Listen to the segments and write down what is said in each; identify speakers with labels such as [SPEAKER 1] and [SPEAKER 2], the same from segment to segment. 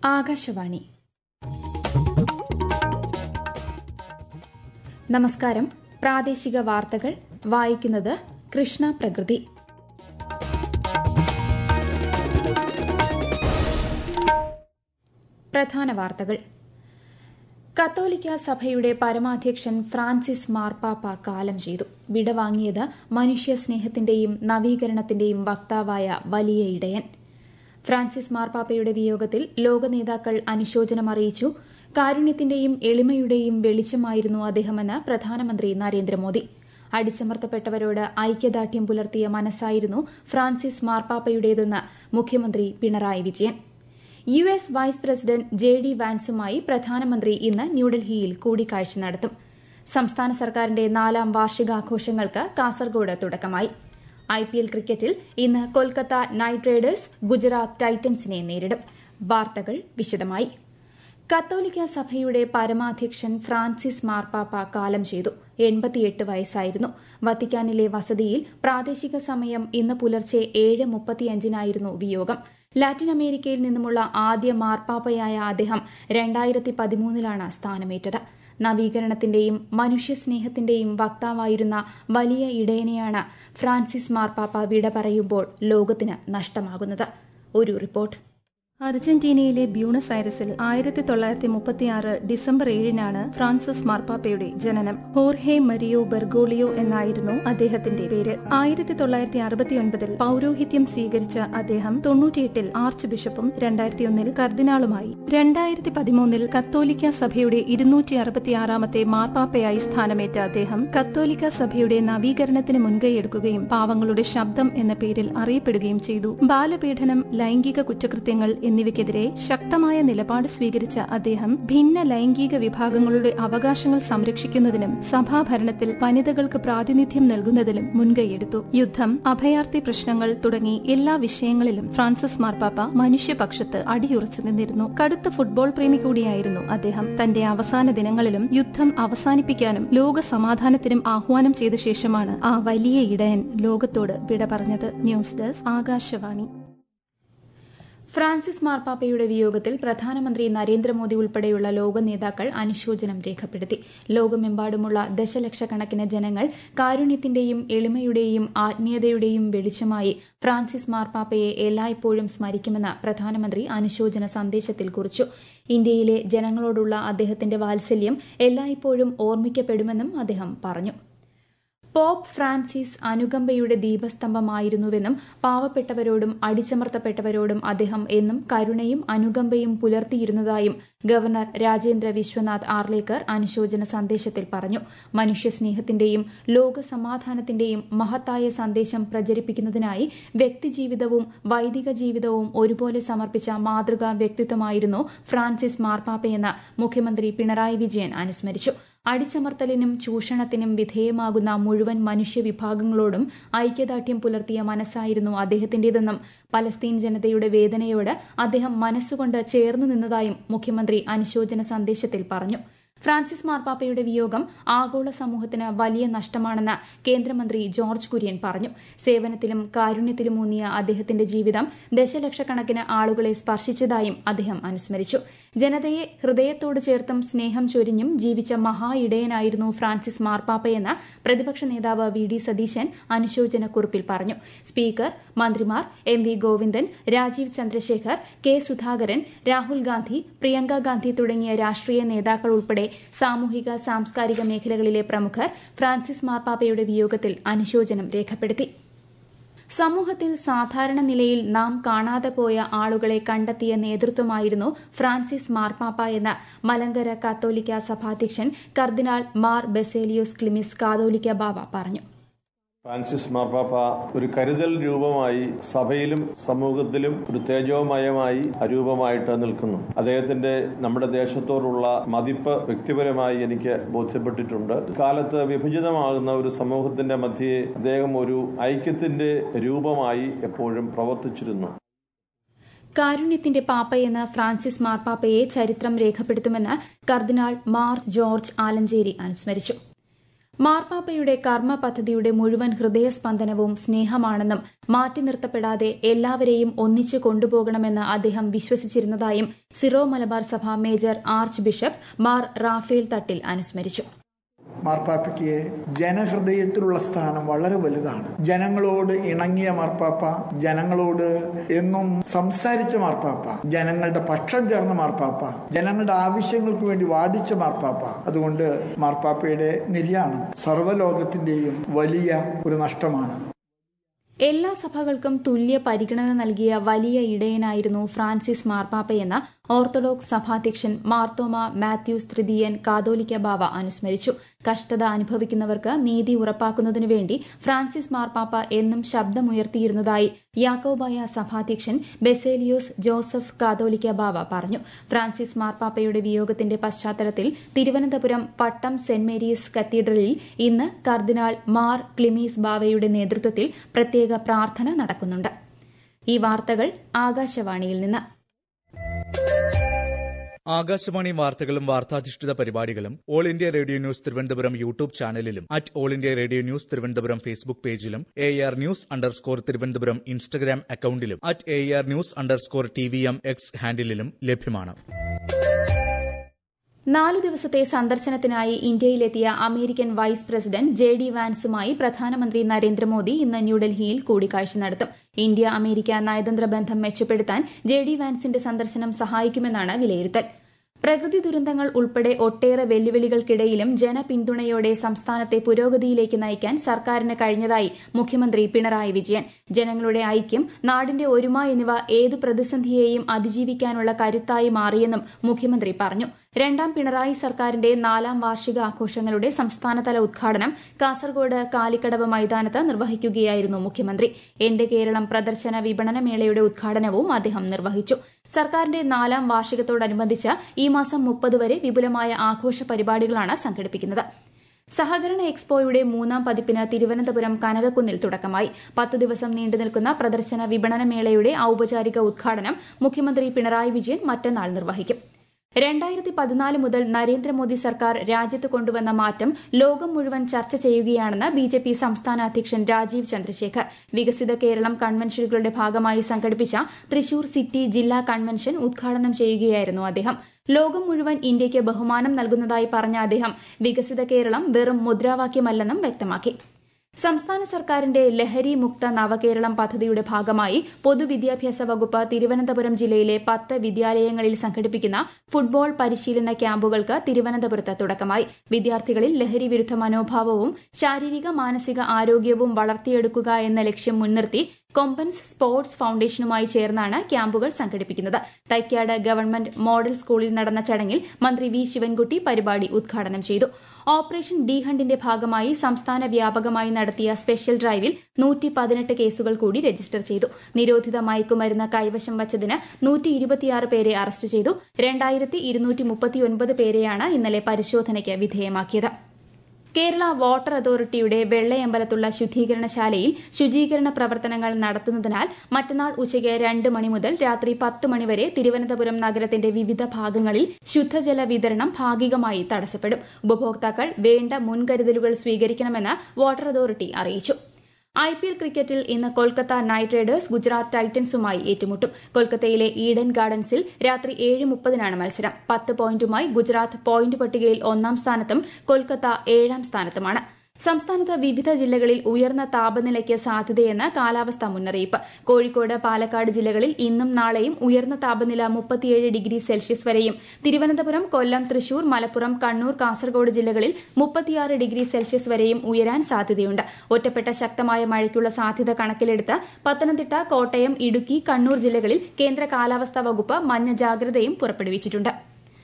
[SPEAKER 1] ആകാശവാണി നമസ്കാരം പ്രാദേശിക വാർത്തകൾ വായിക്കുന്നത് കൃഷ്ണ പ്രകൃതി പ്രധാന വാർത്തകൾ കത്തോലിക്ക സഭയുടെ പരമാധ്യക്ഷൻ ഫ്രാൻസിസ് മാർപ്പാപ്പ കാലം ചെയ്തു വിടവാങ്ങിയത് മനുഷ്യ സ്നേഹത്തിന്റെയും നവീകരണത്തിന്റെയും വക്താവായ വലിയ ഇടയൻ ഫ്രാൻസിസ് മാർപ്പാപ്പയുടെ വിയോഗത്തിൽ ലോക നേതാക്കൾ അനുശോചനം അറിയിച്ചു കാരുണ്യത്തിന്റെയും എളിമയുടെയും വെളിച്ചമായിരുന്നു അദ്ദേഹമെന്ന് പ്രധാനമന്ത്രി നരേന്ദ്രമോദി അടിച്ചമർത്തപ്പെട്ടവരോട് ഐക്യദാർഢ്യം പുലർത്തിയ മനസ്സായിരുന്നു ഫ്രാൻസിസ് മാർപ്പാപ്പയുടേതെന്ന് മുഖ്യമന്ത്രി Pinarayi Vijayan U S vice president J D വാൻസുമായി പ്രധാനമന്ത്രി ഇന്ന് ന്യൂഡൽഹിയിൽ കൂടിക്കാഴ്ച നടത്തും സംസ്ഥാന സർക്കാരിന്റെ നാലാം വാർഷികാഘോഷങ്ങൾക്ക് കാസർഗോഡ് തുടക്കമായി ഐ പി എൽ ക്രിക്കറ്റിൽ ഇന്ന് കൊൽക്കത്ത നൈറ്റ് റൈഡേഴ്സ് ഗുജറാത്ത് ടൈറ്റൻസിനെ നേരിടും വാർത്തകൾ വിശദമായി കത്തോലിക്ക സഭയുടെ പരമാധ്യക്ഷൻ ഫ്രാൻസിസ് മാർപ്പാപ്പ കാലം ചെയ്തു എൺപത്തിയെട്ട് വയസ്സായിരുന്നു വത്തിക്കാനിലെ വസതിയിൽ പ്രാദേശിക സമയം ഇന്ന് പുലർച്ചെ ഏഴ് മുപ്പത്തിയഞ്ചിനായിരുന്നു വിയോഗം ലാറ്റിൻ അമേരിക്കയിൽ നിന്നുമുള്ള ആദ്യ മാർപ്പാപ്പയായ അദ്ദേഹം രണ്ടായിരത്തി പതിമൂന്നിലാണ് സ്ഥാനമേറ്റത് നവീകരണത്തിന്റെയും മനുഷ്യസ്നേഹത്തിന്റെയും വക്താവായിരുന്ന വലിയ ഇടയനെയാണ് ഫ്രാൻസിസ് മാർപ്പാപ്പ വിട പറയുമ്പോൾ ലോകത്തിന് നഷ്ടമാകുന്നത് ഒരു റിപ്പോർട്ട്
[SPEAKER 2] അർജന്റീനയിലെ ബ്യൂണസ് ഐറസിൽ ആയിരത്തി തൊള്ളായിരത്തി മുപ്പത്തിയാറ് ഡിസംബർ ഏഴിനാണ് ഫ്രാൻസിസ് മാർപ്പാപ്പയുടെ ജനനം ഹോർഹെ മരിയോ ബെർഗോളിയോ എന്നായിരുന്നു അദ്ദേഹത്തിന്റെ പേര് ആയിരത്തി തൊള്ളായിരത്തി അറുപത്തിയൊൻപതിൽ പൌരോഹിത്യം സ്വീകരിച്ച അദ്ദേഹം തൊണ്ണൂറ്റിയെട്ടിൽ ആർച്ച് ബിഷപ്പും രണ്ടായിരത്തിയൊന്നിൽ കർദിനാളുമായി രണ്ടായിരത്തി പതിമൂന്നിൽ കത്തോലിക്ക സഭയുടെ ഇരുന്നൂറ്റി അറുപത്തിയാറാമത്തെ മാർപ്പാപ്പയായി സ്ഥാനമേറ്റ അദ്ദേഹം കത്തോലിക്ക സഭയുടെ നവീകരണത്തിന് മുൻകൈയെടുക്കുകയും പാവങ്ങളുടെ ശബ്ദം എന്ന പേരിൽ അറിയപ്പെടുകയും ചെയ്തു ബാലപീഡനം ലൈംഗിക കുറ്റകൃത്യങ്ങൾ എന്നിവയ്ക്കെതിരെ ശക്തമായ നിലപാട് സ്വീകരിച്ച അദ്ദേഹം ഭിന്ന ലൈംഗിക വിഭാഗങ്ങളുടെ അവകാശങ്ങൾ സംരക്ഷിക്കുന്നതിനും സഭാഭരണത്തിൽ വനിതകൾക്ക് പ്രാതിനിധ്യം നൽകുന്നതിലും മുൻകൈയെടുത്തു യുദ്ധം അഭയാർത്ഥി പ്രശ്നങ്ങൾ തുടങ്ങി എല്ലാ വിഷയങ്ങളിലും ഫ്രാൻസിസ് മാർപ്പാപ്പ മനുഷ്യപക്ഷത്ത് അടിയുറച്ചു നിന്നിരുന്നു കടുത്ത ഫുട്ബോൾ പ്രേമി കൂടിയായിരുന്നു അദ്ദേഹം തന്റെ അവസാന ദിനങ്ങളിലും യുദ്ധം അവസാനിപ്പിക്കാനും ലോക സമാധാനത്തിനും ആഹ്വാനം ചെയ്ത ശേഷമാണ് ആ വലിയ ഇടയൻ ലോകത്തോട് വിട പറഞ്ഞത് ന്യൂസ് ഡെസ്ക് ആകാശവാണി
[SPEAKER 1] ഫ്രാൻസിസ് മാർപ്പാപ്പയുടെ വിയോഗത്തിൽ പ്രധാനമന്ത്രി നരേന്ദ്രമോദി ഉൾപ്പെടെയുള്ള ലോക നേതാക്കൾ അനുശോചനം രേഖപ്പെടുത്തി ലോകമെമ്പാടുമുള്ള ദശലക്ഷക്കണക്കിന് ജനങ്ങൾ കാരുണ്യത്തിന്റെയും എളിമയുടെയും ആത്മീയതയുടെയും വെളിച്ചമായി ഫ്രാൻസിസ് മാർപ്പാപ്പയെ എല്ലായ്പ്പോഴും സ്മരിക്കുമെന്ന് പ്രധാനമന്ത്രി അനുശോചന സന്ദേശത്തിൽ കുറിച്ചു ഇന്ത്യയിലെ ജനങ്ങളോടുള്ള അദ്ദേഹത്തിന്റെ വാത്സല്യം എല്ലായ്പ്പോഴും ഓർമ്മിക്കപ്പെടുമെന്നും അദ്ദേഹം പറഞ്ഞു പോപ്പ് ഫ്രാൻസിസ് അനുകമ്പയുടെ ദീപസ്തംഭമായിരുന്നുവെന്നും പാവപ്പെട്ടവരോടും അടിച്ചമർത്തപ്പെട്ടവരോടും അദ്ദേഹം എന്നും കരുണയും അനുകമ്പയും പുലർത്തിയിരുന്നതായും ഗവർണർ രാജേന്ദ്ര വിശ്വനാഥ് ആർലേക്കർ അനുശോചന സന്ദേശത്തിൽ പറഞ്ഞു മനുഷ്യസ്നേഹത്തിന്റെയും ലോകസമാധാനത്തിന്റെയും മഹത്തായ സന്ദേശം പ്രചരിപ്പിക്കുന്നതിനായി വ്യക്തിജീവിതവും വൈദിക ജീവിതവും ഒരുപോലെ സമർപ്പിച്ച മാതൃകാ വ്യക്തിത്വമായിരുന്നു ഫ്രാൻസിസ് മാർപ്പാപ്പയെന്ന് മുഖ്യമന്ത്രി പിണറായി വിജയൻ അനുസ്മരിച്ചു അടിച്ചമർത്തലിനും ചൂഷണത്തിനും വിധേയമാകുന്ന മുഴുവൻ മനുഷ്യവിഭാഗങ്ങളോടും ഐക്യദാർഢ്യം പുലർത്തിയ മനസ്സായിരുന്നു അദ്ദേഹത്തിന്റേതെന്നും പലസ്തീൻ ജനതയുടെ വേദനയോട് അദ്ദേഹം മനസ്സുകൊണ്ട് ചേർന്നു നിന്നതായും മുഖ്യമന്ത്രി അനുശോചന സന്ദേശത്തിൽ പറഞ്ഞു ഫ്രാൻസിസ് മാർപ്പാപ്പയുടെ വിയോഗം ആഗോള സമൂഹത്തിന് വലിയ നഷ്ടമാണെന്ന് കേന്ദ്രമന്ത്രി ജോർജ് കുര്യൻ പറഞ്ഞു സേവനത്തിലും കാരുണ്യത്തിലുമൂന്നിയ അദ്ദേഹത്തിന്റെ ജീവിതം ദശലക്ഷക്കണക്കിന് ആളുകളെ സ്പർശിച്ചതായും അദ്ദേഹം അനുസ്മരിച്ചു ജനതയെ ഹൃദയത്തോട് ചേർത്തും സ്നേഹം ചൊരിഞ്ഞും ജീവിച്ച മഹാ ഇടയനായിരുന്നു ഫ്രാൻസിസ് മാർപ്പാപ്പയെന്ന് പ്രതിപക്ഷ നേതാവ് വി ഡി സതീശൻ അനുശോചന കുറിപ്പിൽ പറഞ്ഞു സ്പീക്കർ മന്ത്രിമാർ M V Govindan Rajeev Chandrasekhar K Sudhakaran Rahul Gandhi Priyanka Gandhi തുടങ്ങിയ രാഷ്ട്രീയ നേതാക്കൾ ഉൾപ്പെടെ സാമൂഹിക സാംസ്കാരിക മേഖലകളിലെ പ്രമുഖർ ഫ്രാൻസിസ് മാർപ്പാപ്പയുടെ വിയോഗത്തിൽ അനുശോചനം രേഖപ്പെടുത്തി സമൂഹത്തിൽ സാധാരണ നിലയിൽ നാം കാണാതെ പോയ ആളുകളെ കണ്ടെത്തിയ നേതൃത്വമായിരുന്നു ഫ്രാൻസിസ് മാർപ്പാപ്പ എന്ന് മലങ്കര കാത്തോലിക്ക സഭാധ്യക്ഷൻ കർദിനാൾ മാർ ബെസേലിയോസ് ക്ലിമിസ് കാതോലിക്ക ബാവ പറഞ്ഞു
[SPEAKER 3] ഫ്രാൻസിസ് മാർപ്പാപ്പ ഒരു കരുതൽ രൂപമായി സഭയിലും സമൂഹത്തിലും ഒരു തേജോമയമായി അരൂപമായിട്ട് നിൽക്കുന്നു അദ്ദേഹത്തിന്റെ നമ്മുടെ ദേശത്തോടുള്ള മതിപ്പ് വ്യക്തിപരമായി എനിക്ക് ബോധ്യപ്പെട്ടിട്ടുണ്ട് കാലത്ത് വിഭജിതമാകുന്ന ഒരു സമൂഹത്തിന്റെ മധ്യേ അദ്ദേഹം ഒരു ഐക്യത്തിന്റെ രൂപമായി എപ്പോഴും പ്രവർത്തിച്ചിരുന്നു
[SPEAKER 1] കാരുണ്യത്തിന്റെ പാപ്പയെന്ന് ഫ്രാൻസിസ് മാർപ്പാപ്പയെ ചരിത്രം രേഖപ്പെടുത്തുമെന്ന് കർദിനാൾ മാർ ജോർജ് ആലഞ്ചേരി അനുസ്മരിച്ചു മാർപ്പാപ്പയുടെ കർമ്മ പദ്ധതിയുടെ മുഴുവൻ ഹൃദയസ്പന്ദനവും സ്നേഹമാണെന്നും മാറ്റി നിർത്തപ്പെടാതെ എല്ലാവരെയും ഒന്നിച്ചു കൊണ്ടുപോകണമെന്ന് അദ്ദേഹം വിശ്വസിച്ചിരുന്നതായും സിറോ മലബാർ സഭ major archbishop Mar Raphael Thattil അനുസ്മരിച്ചു
[SPEAKER 4] മാർപ്പാപ്പയ്ക്ക് ജനഹൃദയത്തിലുള്ള സ്ഥാനം വളരെ വലുതാണ് ജനങ്ങളോട് ഇണങ്ങിയ മാർപ്പാപ്പ ജനങ്ങളോട് എന്നും സംസാരിച്ച മാർപ്പാപ്പ ജനങ്ങളുടെ പക്ഷം ചേർന്ന മാർപ്പാപ്പ ജനങ്ങളുടെ ആവശ്യങ്ങൾക്ക് വേണ്ടി വാദിച്ച മാർപ്പാപ്പ അതുകൊണ്ട് മാർപ്പാപ്പയുടെ നിര്യാണം സർവ്വലോകത്തിന്റെയും വലിയ ഒരു നഷ്ടമാണ്
[SPEAKER 1] എല്ലാ സഭകൾക്കും തുല്യ പരിഗണന നൽകിയ വലിയ ഇടയനായിരുന്നു ഫ്രാൻസിസ് മാർപ്പാപ്പയെന്ന് ഓർത്തഡോക്സ് സഭാധ്യക്ഷൻ മാർത്തോമ മാത്യൂസ് തൃതീയൻ കാതോലിക്ക ബാവ അനുസ്മരിച്ചു കഷ്ടത അനുഭവിക്കുന്നവർക്ക് നീതി ഉറപ്പാക്കുന്നതിനു വേണ്ടി ഫ്രാൻസിസ് മാർപ്പാപ്പ എന്നും ശബ്ദമുയർത്തിയിരുന്നതായി യാക്കോബായ സഭാധ്യക്ഷൻ ബെസേലിയോസ് ജോസഫ് കാതോലിക്ക ബാവ പറഞ്ഞു ഫ്രാൻസിസ് മാർപ്പാപ്പയുടെ വിയോഗത്തിന്റെ പശ്ചാത്തലത്തിൽ തിരുവനന്തപുരം പട്ടം സെന്റ് മേരീസ് കത്തീഡ്രലിൽ ഇന്ന് കർദിനാൾ മാർ ക്ലിമീസ് ബാവയുടെ നേതൃത്വത്തിൽ പ്രത്യേക പ്രാർത്ഥന നടക്കുന്നുണ്ട് ഈ വാർത്തകൾ ആകാശവാണിയിൽ നിന്ന്
[SPEAKER 5] ആകാശവാണി വാർത്തകളും വാർത്താധിഷ്ഠിത പരിപാടികളും all India radio news Thiruvananthapuram YouTube ചാനലിലും at all India radio news Thiruvananthapuram Facebook പേജിലും A R news underscore Thiruvananthapuram Instagram അക്കൌണ്ടിലും at A R news underscore T V M X ഹാൻഡിലും ലഭ്യമാണ്
[SPEAKER 1] നാല് ദിവസത്തെ സന്ദർശനത്തിനായി ഇന്ത്യയിലെത്തിയ American vice president J D വാൻസുമായി പ്രധാനമന്ത്രി നരേന്ദ്രമോദി ഇന്ന് ന്യൂഡൽഹിയിൽ കൂടിക്കാഴ്ച നടത്തും ഇന്ത്യ അമേരിക്ക നയതന്ത്ര ബന്ധം മെച്ചപ്പെടുത്താൻ ജെ ഡി വാൻസിന്റെ സന്ദർശനം സഹായിക്കുമെന്നാണ് വിലയിരുത്തൽ പ്രകൃതി ദുരന്തങ്ങൾ ഉൾപ്പെടെ ഒട്ടേറെ വെല്ലുവിളികൾക്കിടയിലും ജനപിന്തുണയോടെ സംസ്ഥാനത്തെ പുരോഗതിയിലേക്ക് നയിക്കാൻ സർക്കാരിന് കഴിഞ്ഞതായി മുഖ്യമന്ത്രി പിണറായി വിജയൻ ജനങ്ങളുടെ ഐക്യം നാടിന്റെ ഒരുമ എന്നിവ ഏതു പ്രതിസന്ധിയെയും അതിജീവിക്കാനുള്ള കരുത്തായി മാറിയെന്നും മുഖ്യമന്ത്രി പറഞ്ഞു രണ്ടാം പിണറായി സർക്കാരിന്റെ നാലാം വാർഷിക ആഘോഷങ്ങളുടെ സംസ്ഥാനതല ഉദ്ഘാടനം കാസർഗോഡ് കാലിക്കടവ് മൈതാനത്ത് നിർവഹിക്കുകയായിരുന്നു മുഖ്യമന്ത്രി എന്റെ കേരളം പ്രദർശന വിപണന മേളയുടെ ഉദ്ഘാടനവും അദ്ദേഹം നിർവഹിച്ചു സർക്കാരിന്റെ നാലാം വാർഷികത്തോടനുബന്ധിച്ച് ഈ മാസം മുപ്പത് വരെ വിപുലമായ ആഘോഷ പരിപാടികളാണ് സംഘടിപ്പിക്കുന്നത് സഹകരണ എക്സ്പോയുടെ മൂന്നാം പതിപ്പിന് തിരുവനന്തപുരം കനകക്കുന്നിൽ തുടക്കമായി പത്ത് ദിവസം നീണ്ടുനിൽക്കുന്ന പ്രദർശന വിപണന മേളയുടെ ഔപചാരിക ഉദ്ഘാടനം മുഖ്യമന്ത്രി പിണറായി വിജയൻ മറ്റന്നാൾ നിർവഹിക്കും രണ്ടായിരത്തി പതിനാല് മുതൽ നരേന്ദ്രമോദി സർക്കാർ രാജ്യത്ത് കൊണ്ടുവന്ന മാറ്റം ലോകം മുഴുവൻ ചർച്ച ചെയ്യുകയാണെന്ന് ബി ജെ പി സംസ്ഥാന അധ്യക്ഷൻ രാജീവ് ചന്ദ്രശേഖർ വികസിത കേരളം കൺവെൻഷനുകളുടെ ഭാഗമായി സംഘടിപ്പിച്ച തൃശൂർ സിറ്റി ജില്ലാ കൺവെൻഷൻ ഉദ്ഘാടനം ചെയ്യുകയായിരുന്നു അദ്ദേഹം ലോകം മുഴുവൻ ഇന്ത്യയ്ക്ക് ബഹുമാനം നൽകുന്നതായി പറഞ്ഞ അദ്ദേഹം വികസിത കേരളം വെറും മുദ്രാവാക്യമല്ലെന്നും വ്യക്തമാക്കി സംസ്ഥാന സർക്കാരിന്റെ ലഹരി മുക്ത നവകേരളം പദ്ധതിയുടെ ഭാഗമായി പൊതുവിദ്യാഭ്യാസ വകുപ്പ് തിരുവനന്തപുരം ജില്ലയിലെ പത്ത് വിദ്യാലയങ്ങളിൽ സംഘടിപ്പിക്കുന്ന ഫുട്ബോൾ പരിശീലന ക്യാമ്പുകൾക്ക് തിരുവനന്തപുരത്ത് തുടക്കമായി വിദ്യാർത്ഥികളിൽ ലഹരി വിരുദ്ധ മനോഭാവവും ശാരീരിക മാനസിക ആരോഗ്യവും വളർത്തിയെടുക്കുക എന്ന ലക്ഷ്യം മുൻനിർത്തി കൊമ്പൻസ് സ്പോർട്സ് ഫൌണ്ടേഷനുമായി ചേർന്നാണ് ക്യാമ്പുകൾ സംഘടിപ്പിക്കുന്നത് തൈക്കാട് ഗവൺമെന്റ് മോഡൽ സ്കൂളിൽ നടന്ന ചടങ്ങിൽ മന്ത്രി വി ശിവൻകുട്ടി പരിപാടി ഉദ്ഘാടനം ചെയ്തു ഓപ്പറേഷൻ ഡി ഹണ്ടിന്റെ ഭാഗമായി സംസ്ഥാന വ്യാപകമായി നടത്തിയ സ്പെഷ്യൽ ഡ്രൈവിൽ നൂറ്റി പതിനെട്ട് കേസുകൾ കൂടി രജിസ്റ്റർ ചെയ്തു നിരോധിത മയക്കുമരുന്ന് കൈവശം വച്ചതിന് നൂറ്റി ഇരുപത്തിയാറ് പേരെ അറസ്റ്റ് ചെയ്തു രണ്ടായിരത്തി ഇരുന്നൂറ്റി മുപ്പത്തിയൊൻപത് പേരെയാണ് ഇന്നലെ പരിശോധനയ്ക്ക് വിധേയമാക്കിയത് കേരള വാട്ടർ അതോറിറ്റിയുടെ വെള്ളയമ്പലത്തുള്ള ശുദ്ധീകരണശാലയിൽ ശുചീകരണ പ്രവർത്തനങ്ങൾ നടത്തുന്നതിനാൽ മറ്റന്നാൾ ഉച്ചയ്ക്ക് രണ്ട് മണി മുതൽ രാത്രി പത്ത് മണിവരെ തിരുവനന്തപുരം നഗരത്തിന്റെ വിവിധ ഭാഗങ്ങളിൽ ശുദ്ധജല വിതരണം ഭാഗികമായി തടസ്സപ്പെടും ഉപഭോക്താക്കൾ വേണ്ട മുൻകരുതലുകൾ സ്വീകരിക്കണമെന്ന് വാട്ടർ അതോറിറ്റി അറിയിച്ചു ഐ പി എൽ ക്രിക്കറ്റിൽ ഇന്ന് കൊൽക്കത്ത നൈറ്റ് റൈഡേഴ്സ് ഗുജറാത്ത് ടൈറ്റൻസുമായി ഏറ്റുമുട്ടും കൊൽക്കത്തയിലെ ഈഡൻ ഗാർഡൻസിൽ രാത്രി ഏഴ് മുപ്പതിനാണ് മത്സരം പത്ത് പോയിന്റുമായി ഗുജറാത്ത് പോയിന്റ് പട്ടികയിൽ ഒന്നാം സ്ഥാനത്തും കൊൽക്കത്ത ഏഴാം സ്ഥാനത്തുമാണ് സംസ്ഥാനത്ത് വിവിധ ജില്ലകളിൽ ഉയർന്ന താപനിലയ്ക്ക് സാധ്യതയെന്ന് കാലാവസ്ഥാ മുന്നറിയിപ്പ് കോഴിക്കോട് പാലക്കാട് ജില്ലകളിൽ ഇന്നും നാളെയും ഉയർന്ന താപനില മുപ്പത്തിയേഴ് ഡിഗ്രി സെൽഷ്യസ് വരെയും തിരുവനന്തപുരം കൊല്ലം തൃശൂർ മലപ്പുറം കണ്ണൂർ കാസർഗോഡ് ജില്ലകളിൽ മുപ്പത്തിയാറ് ഡിഗ്രി സെൽഷ്യസ് വരെയും ഉയരാൻ സാധ്യതയുണ്ട് ഒറ്റപ്പെട്ട ശക്തമായ മഴയ്ക്കുള്ള സാധ്യത കണക്കിലെടുത്ത് പത്തനംതിട്ട കോട്ടയം ഇടുക്കി കണ്ണൂർ ജില്ലകളിൽ കേന്ദ്ര കാലാവസ്ഥാ വകുപ്പ് മഞ്ഞ ജാഗ്രതയും പുറപ്പെടുവിച്ചിട്ടുണ്ട്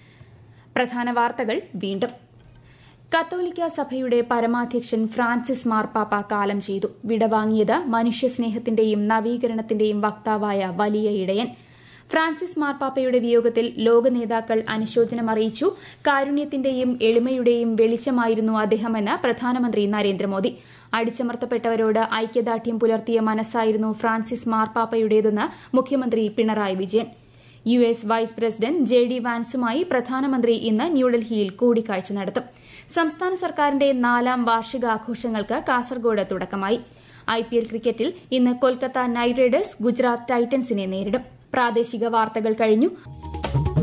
[SPEAKER 1] പ്രധാന വാർത്തകൾ വീണ്ടും കത്തോലിക്ക സഭയുടെ പരമാധ്യക്ഷൻ ഫ്രാൻസിസ് മാർപ്പാപ്പ കാലം ചെയ്തു വിടവാങ്ങിയത് മനുഷ്യസ്നേഹത്തിന്റെയും നവീകരണത്തിന്റെയും വക്താവായ വലിയ ഇടയൻ ഫ്രാൻസിസ് മാർപ്പാപ്പയുടെ വിയോഗത്തിൽ ലോക നേതാക്കൾ അനുശോചനം അറിയിച്ചു കാരുണ്യത്തിന്റെയും എളിമയുടെയും വെളിച്ചമായിരുന്നു അദ്ദേഹമെന്ന് പ്രധാനമന്ത്രി നരേന്ദ്രമോദി അടിച്ചമർത്തപ്പെട്ടവരോട് ഐക്യദാർഢ്യം പുലർത്തിയ മനസ്സായിരുന്നു ഫ്രാൻസിസ് മാർപ്പാപ്പയുടേതെന്ന് മുഖ്യമന്ത്രി Pinarayi Vijayan U S vice president J D വാൻസുമായി പ്രധാനമന്ത്രി ഇന്ന് ന്യൂഡൽഹിയിൽ കൂടിക്കാഴ്ച നടത്തും സംസ്ഥാന സർക്കാരിന്റെ നാലാം വാർഷികാഘോഷങ്ങൾക്ക് കാസർഗോഡ് തുടക്കമായി ഐ പി എൽ ക്രിക്കറ്റിൽ ഇന്ന് കൊൽക്കത്ത നൈറ്റ് റൈഡേഴ്സ് ഗുജറാത്ത് ടൈറ്റൻസിനെ നേരിടും പ്രാദേശിക വാർത്തകൾ കഴിഞ്ഞു